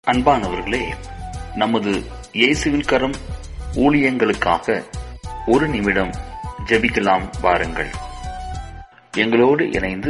அன்பானவர்களே நமது இயேசுவில் கரம் ஊழியங்களுக்காக ஒரு நிமிடம் ஜெபிக்கலாம் வாருங்கள் எங்களோடு இணைந்து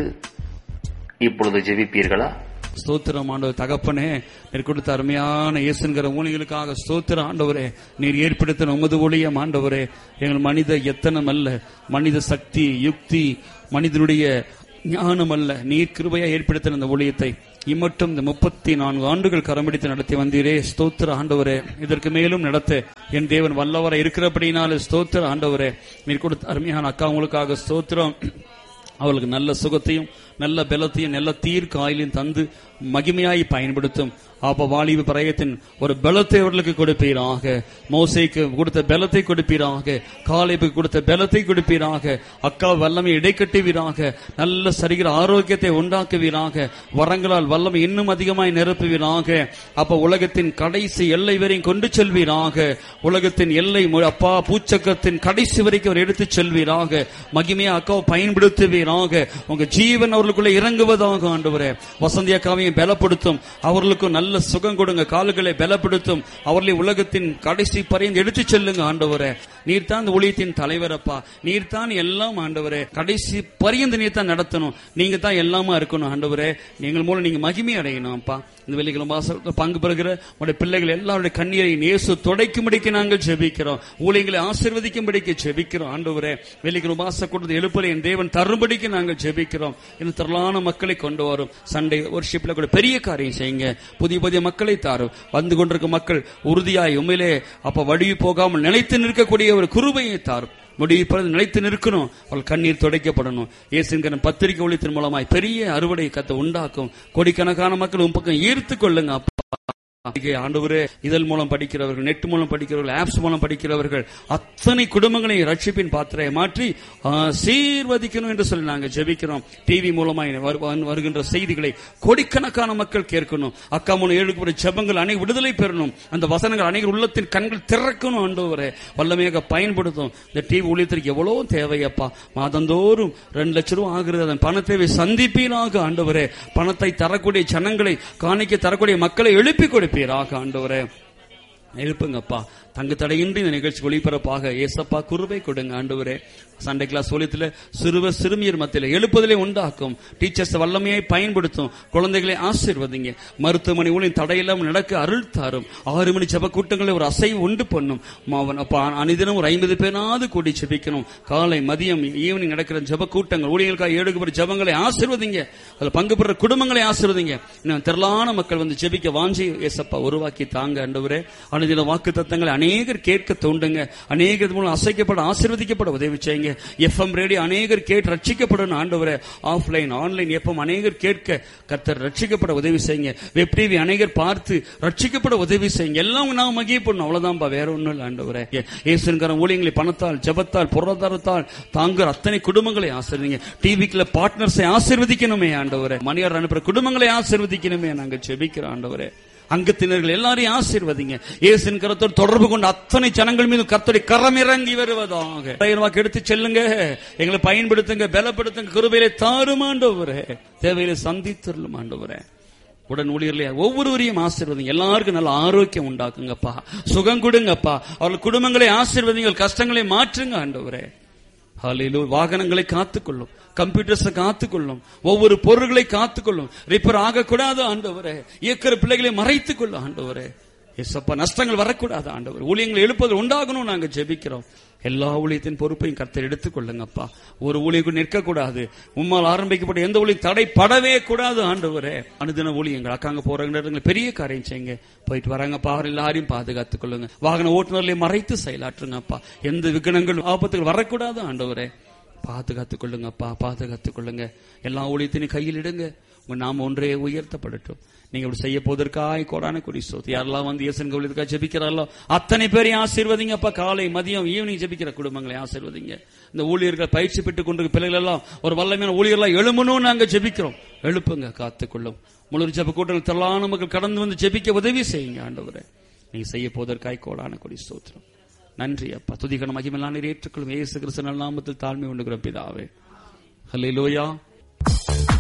இப்பொழுது ஜெபிப்பீர்களா ஸ்தோத்திரம் ஆண்டவர் தகப்பனே நீர் கொடுத்த அருமையான இயேசுங்கிற ஊழியர்களுக்காக ஸ்தோத்திர ஆண்டவரே நீர் ஏற்படுத்தின உமது ஊழியம் ஆண்டவரே எங்கள் மனித எத்தனம் அல்ல மனித சக்தி யுக்தி மனிதனுடைய ஞானம் அல்ல நீர் கிருபையா ஏற்படுத்தின இந்த ஊழியத்தை இம்மட்டும் இந்த முப்பத்தி நான்கு ஆண்டுகள் கரம்பிடித்து நடத்தி வந்தீரே ஸ்தோத்திர ஆண்டவரே இதற்கு மேலும் நடத்த என் தேவன் வல்லவரை இருக்கிறபடினால ஸ்தோத்திர ஆண்டவரே நீர் கொடுத்த அருமையான அக்கா உங்களுக்காக ஸ்தோத்திரம் அவளுக்கு நல்ல சுகத்தையும் நல்ல பலத்தையும் நல்ல தீர்க்க ஆயிலையும் தந்து மகிமையாய் பயன்படுத்தும் அப்ப வாலிப பிரயத்தின் ஒரு பலத்தை அவர்களுக்கு கொடுப்பீராக மோசைக்கு கொடுத்த பலத்தை கொடுப்பீராக காலைப்புக்கு கொடுத்த பலத்தை கொடுப்பீராக அக்கா வல்லமை இடைக்கட்டுவீராக நல்ல சரிகிற ஆரோக்கியத்தை உண்டாக்குவீராக வரங்களால் வல்லமை இன்னும் அதிகமாய் நிரப்புவீராக அப்ப உலகத்தின் கடைசி எல்லை வரையும் கொண்டு செல்வீராக உலகத்தின் எல்லை மு- அப்பா பூச்சக்கரத்தின் கடைசி வரைக்கும் அவர் எடுத்துச் செல்வீராக மகிமையா அக்காவை பயன்படுத்துவீராக உங்க ஜீவன் அவர்களுக்குள்ள இறங்குவதாக ஆண்டவரே வசந்தி அக்காவையும் பலப்படுத்தும் அவர்களுக்கும் நல்ல சுகம் கொடுங்க கால்களை பலப்படுத்தும் அவர்களை உலகத்தின் கடைசி பறைந்து எடுத்துச் செல்லுங்க ஆண்டவரே நீர் தான் இந்த ஊழியத்தின் தலைவரப்பா நீர் தான் எல்லாம் ஆண்டவரே கடைசி பரியந்து நீர் தான் நடத்தணும் நீங்க தான் எல்லாமா இருக்கணும் ஆண்டவரே எங்கள் மூலம் நீங்க மகிமை அடையணும் அப்பா இந்த வெள்ளிக்கிழமை வாசல் பங்கு பெறுகிற உடைய பிள்ளைகள் எல்லாருடைய கண்ணீரை இயேசு துடைக்கும்படிக்கு நாங்கள் ஜெபிக்கிறோம் ஊழியங்களை ஆசீர்வதிக்கும்படிக்கு ஜெபிக்கிறோம் ஆண்டவரே வெள்ளிக்கிழமை வாச கொடுத்து எழுப்பலை என் தேவன் தரும்படிக்கு நாங்கள் ஜெபிக்கிறோம் இன்னும் திரளான மக்களை கொண்டு வரும் சண்டே ஒர்ஷிப்ல கூட பெரிய காரியம் செய்யுங்க புதிய புதிய மக்களை தாரும் வந்து கொண்டிருக்கும் மக்கள் உறுதியாய் உண்மையிலே அப்ப வடிவு போகாமல் நிலைத்து நிற்கக்கூடிய ஒரு குருபையை தாரும் முடிவு நிலைத்து நிற்கணும் அவள் கண்ணீர் துடைக்கப்படணும் இயேசுங்கிற பத்திரிகை ஒளித்தின் மூலமாய் பெரிய அறுவடை கத்தை உண்டாக்கும் கோடிக்கணக்கான மக்கள் உன் பக்கம் ஈர்த்து கொள்ளுங்க அப்பா பத்திரிகை ஆண்டவரே இதழ் மூலம் படிக்கிறவர்கள் நெட் மூலம் படிக்கிறவர்கள் ஆப்ஸ் மூலம் படிக்கிறவர்கள் அத்தனை குடும்பங்களை ரட்சிப்பின் பாத்திரையை மாற்றி சீர்வதிக்கணும் என்று சொல்லி நாங்கள் ஜெபிக்கிறோம் டிவி மூலமாய் வரு- வந்து வருகின்ற செய்திகளை கோடிக்கணக்கான மக்கள் கேட்கணும் அக்கா மூலம் எழுக்கப்பட்ட ஜெபங்கள் அனைவரும் விடுதலை பெறணும் அந்த வசனங்கள் அனைவரும் உள்ளத்தின் கண்கள் திறக்கணும் ஆண்டவரே வல்லமையாக பயன்படுத்தும் இந்த டிவி ஊழியத்திற்கு எவ்வளவு தேவையப்பா மாதந்தோறும் ரெண்டு லட்சம் ரூபாய் ஆகிறது அதன் பண தேவை சந்திப்பீராக ஆண்டவரே பணத்தை தரக்கூடிய ஜனங்களை காணிக்க தரக்கூடிய மக்களை எழுப்பி கொடுப்பீராக ஆண்டவரே எழுப்புங்கப்பா தங்கு தடையின்றி இந்த நிகழ்ச்சி ஒளிபரப்பாக ஏசப்பா குருவை கொடுங்க ஆண்டவரே சண்டே கிளாஸ் ஒலித்துல சிறுவர் சிறுமியர் மத்தியில் எழுப்புதலை உண்டாக்கும் டீச்சர்ஸ் வல்லமையை பயன்படுத்தும் குழந்தைகளை ஆசீர்வதிங்க மருத்துவமனை ஊழியம் தடையில்லாமல் நடக்க அருள் தாரும் ஆறு மணி ஜப கூட்டங்களை ஒரு அசைவு உண்டு பண்ணும் மாவன் அப்ப அனிதினம் ஒரு ஐம்பது பேராவது கூடி ஜெபிக்கணும் காலை மதியம் ஈவினிங் நடக்கிற ஜப கூட்டங்கள் ஊழியர்களுக்காக ஏழுக்கு ஜபங்களை ஆசீர்வதிங்க அதுல பங்கு பெற குடும்பங்களை ஆசீர்வதிங்க இன்னும் திரளான மக்கள் வந்து ஜெபிக்க வாஞ்சி ஏசப்பா உருவாக்கி தாங்க ஆண்டவரே அனுதின வாக்கு தத்தங்களை அநேகர் கேட்க தோண்டுங்க அநேகர் மூலம் அசைக்கப்பட ஆசீர்வதிக்கப்பட உதவி செய்யுங்க எஃப்எம் ரேடியோ அநேகர் கேட்டு ரட்சிக்கப்படணும் ஆண்டவரே ஆஃப்லைன் ஆன்லைன் எஃப்எம் அநேகர் கேட்க கர்த்தர் ரட்சிக்கப்பட உதவி செய்யுங்க வெப் டிவி அநேகர் பார்த்து ரட்சிக்கப்பட உதவி செய்யுங்க எல்லாம் நான் மகிழ் பண்ணும் அவ்வளவுதான்பா வேற ஒண்ணும் இல்லை ஆண்டவரே ஏசுங்கிற ஊழியங்களை பணத்தால் ஜபத்தால் பொருளாதாரத்தால் தாங்குற அத்தனை குடும்பங்களை ஆசீர்வதிங்க டிவிக்குள்ள பார்ட்னர்ஸை ஆசீர்வதிக்கணுமே ஆண்டவரே மணியார் அனுப்புற குடும்பங்களை ஆசீர்வதிக்கணுமே நாங்கள் ஜெபிக்கிறோம் ஆண்டவரே அங்கத்தினர்கள் எல்லாரையும் ஆசீர்வதிங்க இயேசுவின் கரத்தோடு தொடர்பு கொண்ட அத்தனை ஜனங்கள் மீது கர்த்தருடைய கரம் இறங்கி வருவதாக வாக்கு எடுத்து செல்லுங்க எங்களை பயன்படுத்துங்க பலப்படுத்துங்க கிருபையிலே தாருமாண்டவரே தேவையிலே சந்தித்தருளும் ஆண்டவரே உடன் ஊழியர்களே ஒவ்வொருவரையும் ஆசீர்வதிங்க எல்லாருக்கும் நல்ல ஆரோக்கியம் உண்டாக்குங்கப்பா சுகம் கொடுங்கப்பா அவர்கள் குடும்பங்களை ஆசீர்வதிங்க கஷ்டங்களை மாற்றுங்க ஆண்டவரே ஹalleluya வாகனங்களை காத்துக்கொள்ளும் கம்ப்யூட்டர்ஸை காத்துக்கொள்ளும் ஒவ்வொரு பொருள்களை காத்துக்கொள்ளும் ரிப்பேர் ஆகக்கூடாது ஆண்டவரே இயக்கிற பிள்ளைகளை மறைத்துக் கொள்ளும் ஆண்டவரே எஸ்அப்பா நஷ்டங்கள் வரக்கூடாது ஆண்டவர் ஊழியங்கள் எழுப்பது உண்டாகணும் நாங்க ஜெபிக்கிறோம் எல்லா ஊழியத்தின் பொறுப்பையும் கர்த்தர் எடுத்துக்கொள்ளுங்கப்பா ஒரு ஊழியர்கள் நிற்கக்கூடாது உம்மால் ஆரம்பிக்கப்பட்ட எந்த ஊழியம் தடைப்படவே கூடாது ஆண்டவரே அனுதின ஊழியங்கள் அக்காங்க போறாங்க பெரிய காரியம் செய்யுங்க போயிட்டு வராங்க பாரு எல்லாரையும் பாதுகாத்துக் கொள்ளுங்க வாகன ஓட்டுநர்களை மறைத்து செயலாற்றுங்கப்பா எந்த விகனங்கள் ஆபத்துகள் வரக்கூடாது ஆண்டவரே பாதுகாத்துக் கொள்ளுங்கப்பா பாதுகாத்துக் கொள்ளுங்க எல்லா ஊழியத்தினையும் கையில் இடுங்க உங்க நாம ஒன்றே உயர்த்தப்படட்டும் நீங்க இப்படி செய்ய போவதற்காய் கோடான கொடி சோத்து யாரெல்லாம் வந்து இயேசன் கோவிலுக்காக ஜெபிக்கிறாரோ அத்தனை பேரையும் ஆசீர்வதிங்கப்பா காலை மதியம் ஈவினிங் ஜெபிக்கிற குடும்பங்களை ஆசீர்வதிங்க இந்த ஊழியர்கள் பயிற்சி பெற்றுக் கொண்டிருக்க பிள்ளைகள் எல்லாம் ஒரு வல்லமையான ஊழியர்களா எழுமணும்னு நாங்க ஜெபிக்கிறோம் எழுப்புங்க காத்துக்கொள்ளும் முழு ஜெப கூட்டங்கள் திரளான மக்கள் கடந்து வந்து ஜெபிக்க உதவி செய்யுங்க ஆண்டவரே நீங்க செய்ய போவதற்காய் கோடான கொடி ஸ்தோத்திரம் நன்றி அப்பா துதிகன மகிமெல்லாம் நீர் ஏற்றுக்கொள்ளும் ஏசு கிறிஸ்து நாமத்தில் தாழ்மை உண்டுகிறோம் பிதாவே ஹல்லேலூயா